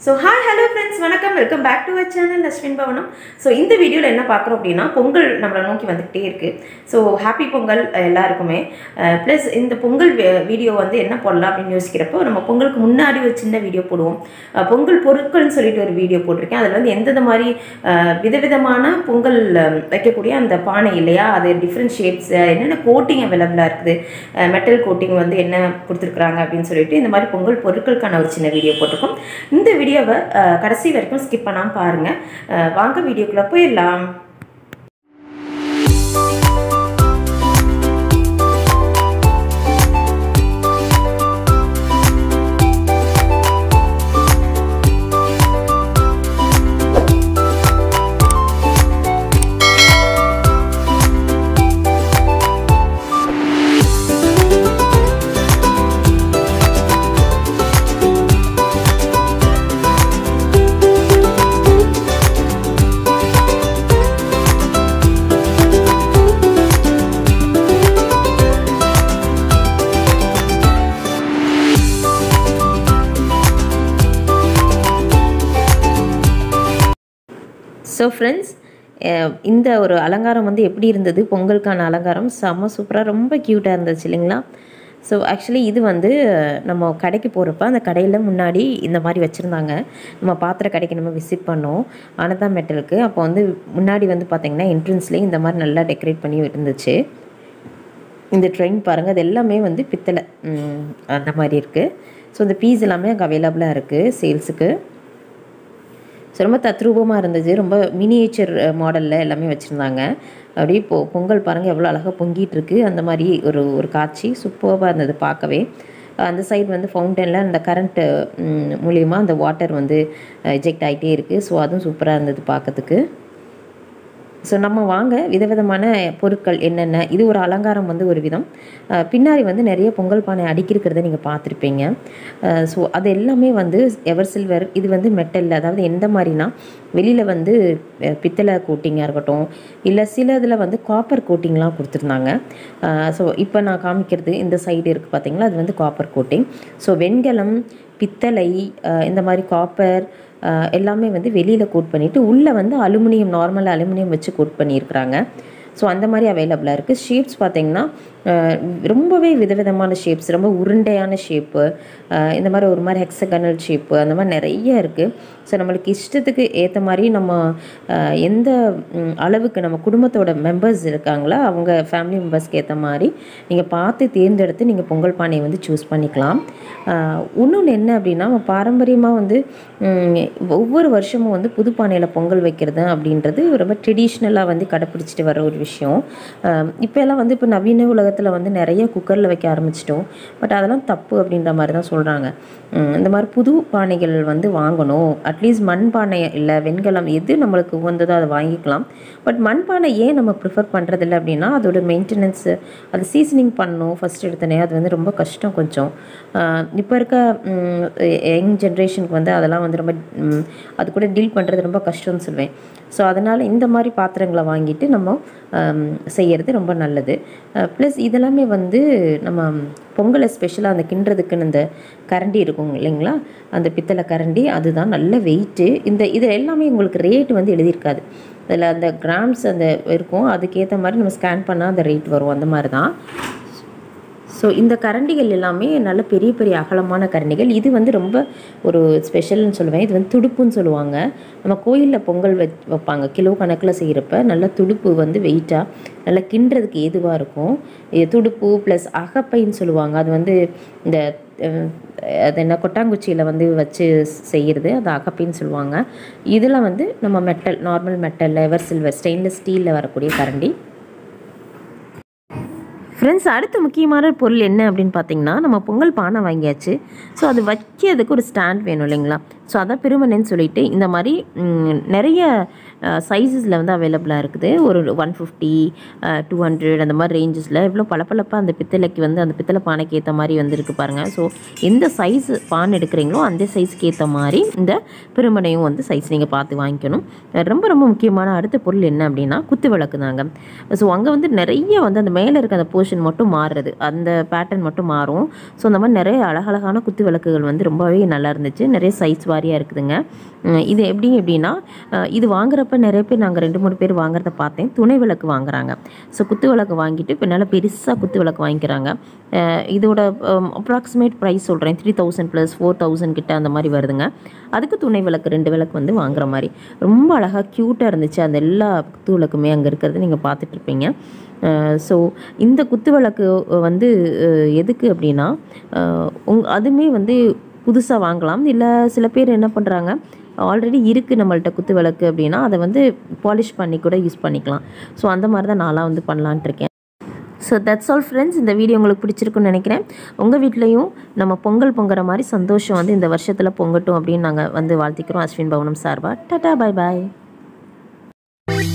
so hi hello friends வணக்கம் welcome back to our channel Ashwin Bhavanam so இந்த வீடியோவில் என்ன பார்க்குறோம் அப்படின்னா பொங்கல் நம்மளை நோக்கி வந்துக்கிட்டே இருக்குது ஸோ ஹாப்பி பொங்கல் அஹ், எல்லாருக்குமே ப்ளஸ் இந்த பொங்கல் வீடியோ வந்து என்ன போடலாம் அப்படின்னு யோசிக்கிறப்போ நம்ம பொங்கலுக்கு முன்னாடி ஒரு சின்ன வீடியோ போடுவோம் அஹ், பொங்கல் பொருட்கள்னு சொல்லிட்டு ஒரு வீடியோ போட்டிருக்கேன் அதில் வந்து எந்தெந்த மாதிரி அஹ், விதவிதமான பொங்கல் அஹ், வைக்கக்கூடிய அந்த பானை இல்லையா அது டிஃப்ரெண்ட் ஷேப்ஸ் என்னென்ன கோட்டிங் அவைலபிளாக இருக்குது மெட்டல் கோட்டிங் வந்து என்ன கொடுத்துருக்குறாங்க அப்படின்னு சொல்லிட்டு இந்த மாதிரி பொங்கல் பொருட்களுக்கான ஒரு சின்ன வீடியோ போட்டிருக்கோம் இந்த வீடியோவை அஹ், கடைசி வரைக்கும் ஸ்கிப் பண்ணாமல் பாருங்கள் வாங்க வீடியோக்குள்ளே போயிடலாம் ஸோ ஃப்ரெண்ட்ஸ் இந்த ஒரு அலங்காரம் வந்து எப்படி இருந்தது பொங்கலுக்கான அலங்காரம் செம்ம சூப்பராக ரொம்ப க்யூட்டாக இருந்துச்சு இல்லைங்களா ஸோ ஆக்சுவலி இது வந்து அஹ், நம்ம கடைக்கு போகிறப்ப அந்த கடையில் முன்னாடி இந்த மாதிரி வச்சுருந்தாங்க நம்ம பாத்திர கடைக்கு நம்ம விசிட் பண்ணோம் அனதா மெட்டலுக்கு அப்போ வந்து முன்னாடி வந்து பார்த்திங்கன்னா என்ட்ரன்ஸ்லேயே இந்த மாதிரி நல்லா டெக்கரேட் பண்ணி இருந்துச்சு இந்த ட்ரெயின் பாருங்கள் அது எல்லாமே வந்து பித்தளை ம், அந்த மாதிரி இருக்குது ஸோ இந்த பீஸ் எல்லாமே அங்கே அவைலபிளாக இருக்குது சேல்ஸுக்கு ஸோ ரொம்ப தத்ரூபமாக இருந்துச்சு ரொம்ப மினியேச்சர் மாடலில் எல்லாமே வச்சுருந்தாங்க அப்படியே இப்போ பொங்கல் பாருங்கள் எவ்வளோ அழகாக பொங்கிட்டு இருக்கு அந்த மாதிரி ஒரு ஒரு காட்சி சூப்பராக இருந்தது பார்க்கவே அந்த சைடு வந்து ஃபவுண்டனில் அந்த கரண்ட்டு மூலியமா அந்த வாட்டர் வந்து எஜெக்ட் ஆகிட்டே இருக்குது ஸோ அதுவும் சூப்பராக இருந்தது பார்க்கறதுக்கு ஸோ நம்ம வாங்க விதவிதமான பொருட்கள் என்னென்ன இது ஒரு அலங்காரம் வந்து ஒரு விதம் அஹ் பின்னாடி வந்து நிறைய பொங்கல் பானை அடுக்கியிருக்கிறத நீங்கள் பார்த்துருப்பீங்க ஸோ அது எல்லாமே வந்து எவர் சில்வர் இது வந்து மெட்டல் அதாவது எந்த மாதிரினா வெளியில் வந்து அஹ் பித்தளை கோட்டிங்காக இருக்கட்டும் இல்லை சில இதில் வந்து காப்பர் கோட்டிங்லாம் கொடுத்துருந்தாங்க ஸோ இப்போ நான் காமிக்கிறது இந்த சைடு இருக்குது பார்த்தீங்களா அது வந்து காப்பர் கோட்டிங் ஸோ வெண்கலம் பித்தளை அஹ் இந்த மாதிரி காப்பர் ஆஹ் எல்லாமே வந்து வெளியில் கோட் பண்ணிவிட்டு உள்ளே வந்து அலுமினியம் நார்மல் அலுமினியம் வச்சு கோட் பண்ணியிருக்கிறாங்க ஸோ அந்த மாதிரி அவைலபிளாக இருக்குது ஷேப்ஸ் பார்த்தீங்கன்னா ஆஹ் ரொம்பவே விதவிதமான ஷேப்ஸ் ரொம்ப உருண்டையான ஷேப்பு இந்த மாதிரி ஒரு மாதிரி ஹெக்ஸகனல் ஷேப்பு அந்த மாதிரி நிறைய இருக்குது ஸோ நம்மளுக்கு இஷ்டத்துக்கு ஏற்ற மாதிரி நம்ம ஆஹ் எந்த ம், அளவுக்கு நம்ம குடும்பத்தோட மெம்பர்ஸ் இருக்காங்களோ அவங்க ஃபேமிலி மெம்பர்ஸ்க்கு ஏற்ற மாதிரி நீங்கள் பார்த்து தேர்ந்தெடுத்து நீங்கள் பொங்கல் பானையை வந்து சூஸ் பண்ணிக்கலாம் இன்னொன்று என்ன அப்படின்னா நம்ம பாரம்பரியமாக வந்து ம், ஒவ்வொரு வருஷமும் வந்து புது பானையில் பொங்கல் வைக்கிறது அப்படின்றது ரொம்ப ட்ரெடிஷ்னலாக வந்து கடைப்பிடிச்சிட்டு வர ஒரு விஷயம் இப்போ எல்லாம் வந்து இப்போ நவீன உலகத்தில் வந்து நிறைய குக்கரில் வைக்க ஆரம்பிச்சிட்டோம் பட் அதெல்லாம் தப்பு அப்படின்ற மாதிரி தான் சொல்கிறாங்க இந்த மாதிரி புது பானைகள் வந்து வாங்கணும் அட்லீஸ்ட் மண் பானை இல்லை வெண்கலம் எது நம்மளுக்கு உகந்ததோ அதை வாங்கிக்கலாம் பட் மண் பானை ஏன் நம்ம ப்ரிஃபர் பண்ணுறதில்ல அப்படின்னா அதோட மெயின்டெனன்ஸு அது சீசனிங் பண்ணணும் ஃபஸ்ட் எடுத்தனே அது வந்து ரொம்ப கஷ்டம் கொஞ்சம் இப்போ இருக்க யங் ஜென்ரேஷனுக்கு வந்து அதெல்லாம் வந்து ரொம்ப ம், அது கூட டீல் பண்ணுறது ரொம்ப கஷ்டம்னு சொல்வேன் ஸோ அதனால் இந்த மாதிரி பாத்திரங்களை வாங்கிட்டு நம்ம ஆம், செய்யறது ரொம்ப நல்லது ப்ளஸ் இதெல்லாமே வந்து நம்ம பொங்கலை ஸ்பெஷலாக அந்த கிண்டுறதுக்குன்னு அந்த கரண்டி இருக்கும் இல்லைங்களா அந்த பித்தளை கரண்டி அதுதான் நல்ல வெயிட்டு இந்த இது எல்லாமே உங்களுக்கு ரேட் வந்து எழுதியிருக்காது அதில் அந்த கிராம்ஸ் அந்த இருக்கும் அதுக்கேற்ற மாதிரி நம்ம ஸ்கேன் பண்ணால் அந்த ரேட் வரும் அந்த மாதிரி தான் ஸோ இந்த கரண்டிகள் எல்லாமே நல்ல பெரிய பெரிய அகலமான கரண்டிகள் இது வந்து ரொம்ப ஒரு ஸ்பெஷல்னு சொல்லுவேன் இது வந்து துடுப்புன்னு சொல்லுவாங்க நம்ம கோயிலில் பொங்கல் வச் வைப்பாங்க கிலோ கணக்கில் செய்கிறப்ப நல்ல துடுப்பு வந்து வெயிட்டாக நல்லா கிண்டுறதுக்கு ஏதுவாக இருக்கும் இது துடுப்பு ப்ளஸ் அகப்பைன்னு சொல்லுவாங்க அது வந்து இந்த அஹ், அது என்ன கொட்டாங்குச்சியில் வந்து வச்சு செய்கிறது அது அகப்பைன்னு சொல்லுவாங்க இதில் வந்து நம்ம metal normal metal ever silver stainless ஸ்டீலில் வரக்கூடிய கரண்டி ஃப்ரெண்ட்ஸ் அடுத்த முக்கியமான பொருள் என்ன அப்படின்னு பார்த்தீங்கன்னா நம்ம பொங்கல் பானை வாங்கியாச்சு ஸோ அது வைக்கிறதுக்கு ஒரு ஸ்டாண்ட் வேணும் இல்லைங்களா ஸோ அதான் பெருமனைன்னு சொல்லிட்டு இந்த மாதிரி ம், நிறைய சைஸஸில் வந்து அவைலபிளாக இருக்குது ஒரு ஒன் ஃபிஃப்டி டூ ஹண்ட்ரட் அந்த மாதிரி ரேஞ்சஸில் இவ்வளோ பளபளப்பாக அந்த பித்தளைக்கு வந்து அந்த பித்தளை பானைக்கு ஏற்ற மாதிரி வந்துருக்கு பாருங்கள் ஸோ எந்த சைஸ் பானை எடுக்கிறீங்களோ அந்த சைஸ்க்கு ஏற்ற மாதிரி இந்த பெருமனையும் வந்து சைஸ் நீங்கள் பார்த்து வாங்கிக்கணும் ரொம்ப ரொம்ப முக்கியமான அடுத்த பொருள் என்ன அப்படின்னா குத்து விளக்கு தாங்க ஸோ அங்கே வந்து நிறைய வந்து அந்த மேலே இருக்க அந்த போர்ஷன் மட்டும் மாறுறது அந்த பேட்டர்ன் மட்டும் மாறும் ஸோ அந்த மாதிரி நிறைய அழகழகான குத்து விளக்குகள் வந்து ரொம்பவே நல்லா இருந்துச்சு நிறைய சைஸ் வாரியாக மாதிரியா இருக்குதுங்க உம், இது எப்படி எப்படின்னா அஹ், இது வாங்குறப்ப நிறைய பேர் நாங்கள் ரெண்டு மூணு பேர் வாங்குறத பார்த்தேன் துணை விளக்கு வாங்குறாங்க ஸோ குத்து விளக்கு வாங்கிட்டு இப்போ நல்லா பெருசாக குத்து விளக்கு வாங்கிக்கிறாங்க அஹ், இதோட அப்ராக்சிமேட் ப்ரைஸ் சொல்கிறேன் three thousand plus four thousand கிட்ட அந்த மாதிரி வருதுங்க அதுக்கு துணை விளக்கு ரெண்டு விளக்கு வந்து வாங்குற மாதிரி ரொம்ப அழகாக க்யூட்டாக இருந்துச்சு அந்த எல்லா குத்து விளக்குமே அங்கே இருக்கிறது நீங்கள் பார்த்துட்ருப்பீங்க ஸோ இந்த குத்து விளக்கு வந்து அஹ், எதுக்கு அப்படின்னா அஹ், உங் அதுவுமே வந்து புதுசாக வாங்கலாம் இல்லை சில பேர் என்ன பண்ணுறாங்க ஆல்ரெடி இருக்குது நம்மள்ட்ட குத்து விளக்கு அப்படின்னா அதை வந்து பாலிஷ் பண்ணி கூட யூஸ் பண்ணிக்கலாம் ஸோ அந்த மாதிரி தான் நான்லாம் வந்து பண்ணலான்ட்டு இருக்கேன் ஸோ தட்ஸ் ஆல் ஃப்ரெண்ட்ஸ் இந்த வீடியோ உங்களுக்கு பிடிச்சிருக்குன்னு நினைக்கிறேன் உங்கள் வீட்லேயும் நம்ம பொங்கல் பொங்குற மாதிரி சந்தோஷம் வந்து இந்த வருஷத்தில் பொங்கட்டும் அப்படின்னு நாங்கள் வந்து வாழ்த்திக்கிறோம் அஸ்வின் பவனம் சார்பா டாடா பை பாய்